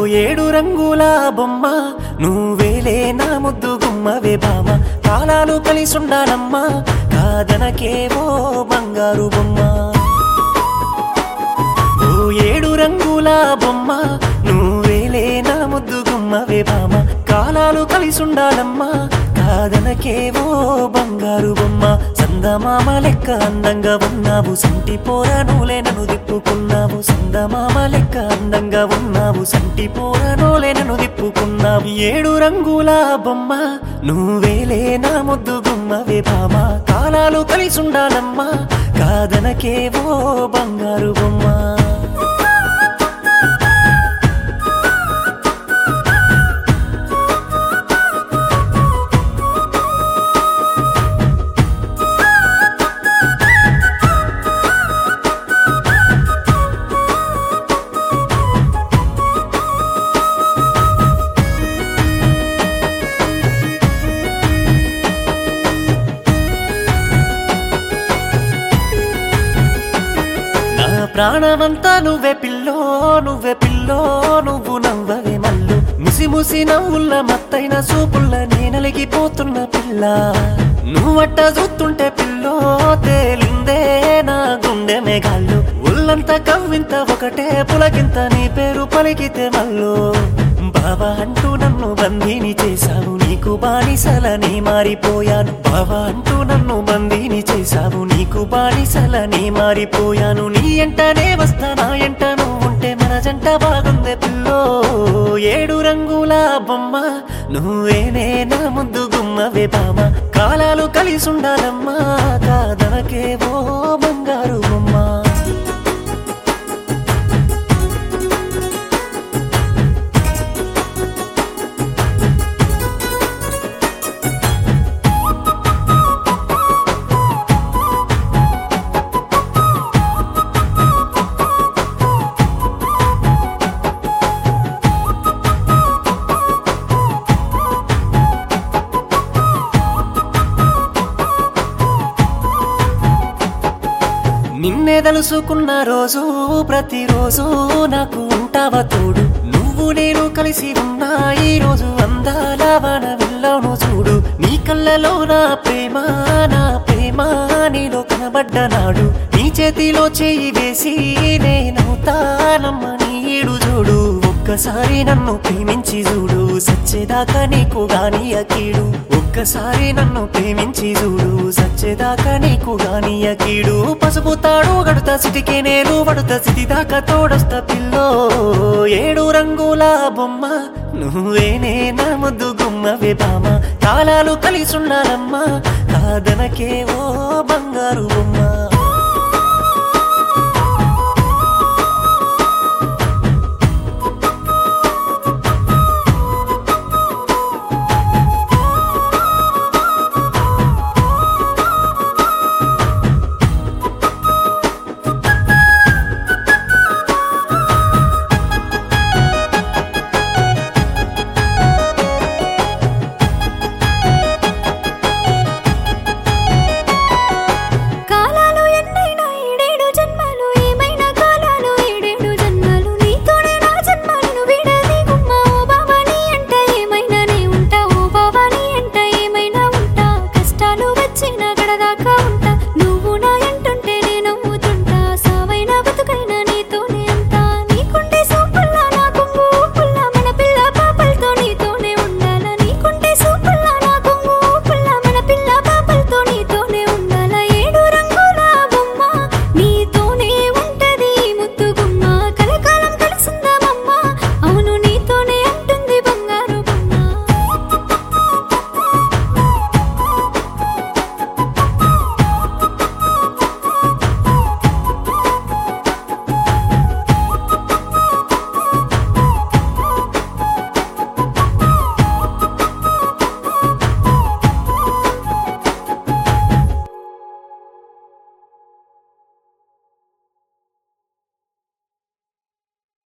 ఏడు రంగుల బొమ్మ నువ్వేలే నా ముద్దు గుమ్మవే బామ కాలాలు కలిసుండాలమ్మా కాదనకేవో బంగారు బొమ్మ ఓ ఏడు రంగుల బొమ్మ నువ్వేలే నా ముద్దు గుమ్మవే బామ కాలాలు కలిసుండాలమ్మా కాదనకేవో బంగారు బొమ్మ సందమామ లెక్క అందంగా ఉన్నావు సంటి పోర నూలే నన్ను దిప్పుకున్నావు సందమామ లెక్క అందంగా ఉన్నావు సంటి పోర నూలే నన్ను దిప్పుకున్నావు ఏడు రంగుల బొమ్మ నువ్వేలే నా ముద్దు గుమ్మవే బామ కాలాలు కలిసుండాలమ్మా కాదనకేవో బంగారు బొమ్మ నా ప్రాణమంతా నువ్వే పిల్లో నువ్వే పిల్లో నువ్వు నవ్వవే మల్లు ముసి ముసి నవ్వుల్ల మత్తైన సూపుల్ల నేనలిగిపోతున్న పిల్ల నువ్వట్ట చూస్తుంటే పిల్లో తేలిందే నా గుండె మేఘాళ్ళు ఒళ్ళంతా కవ్వింత ఒకటే పులకింత నీ పేరు పలికితే మల్లో బావా అంటూ నన్ను బందీని చేశావు నీకు బానిసలని మారిపోయాను బావా అంటూ నన్ను బందీని చేశావు నీకు బానిసలని మారిపోయాను నీ ఎంటనే వస్తా నా ఎంట నువ్వు ఉంటే మన జంట బాగుందే పిల్లో ఏడు రంగుల బొమ్మ నువ్వేనే నా ముందు గుమ్మవే బామ కాలాలు కలిసుండాలమ్మా కాదనకేవో బంగారు బొమ్మ నిన్నే తలుసుకున్న రోజు ప్రతిరోజు నాకు ఉంటావా తోడు నువ్వు నేను కలిసి ఉన్నా ఈ రోజు అందాల వాన వెళ్ళను చూడు నీ కళ్ళలో నా ప్రేమ నా ప్రేమ నీలో కనబడ్డ నాడు నీ చేతిలో చేయి వేసి నేనవుతానమ్మ నీడు చూడు ఒక్కసారి నన్ను ప్రేమించి చూడు సచ్చేదాకా నీకు గాని అకీడు ఒక్కసారి నన్ను ప్రేమించి చూడు సచ్చేదాకా నీకు గాని అకీడు పసుపు తాడు గడుత సిటికే నేను పడుత సిటి దాకా తోడొస్తా పిల్లో ఏడు రంగుల బొమ్మ నువ్వేనే నా ముద్దు గుమ్మవే బామ కాలాలు కలిసుండాలమ్మా కాదనకేవో బంగారు బొమ్మ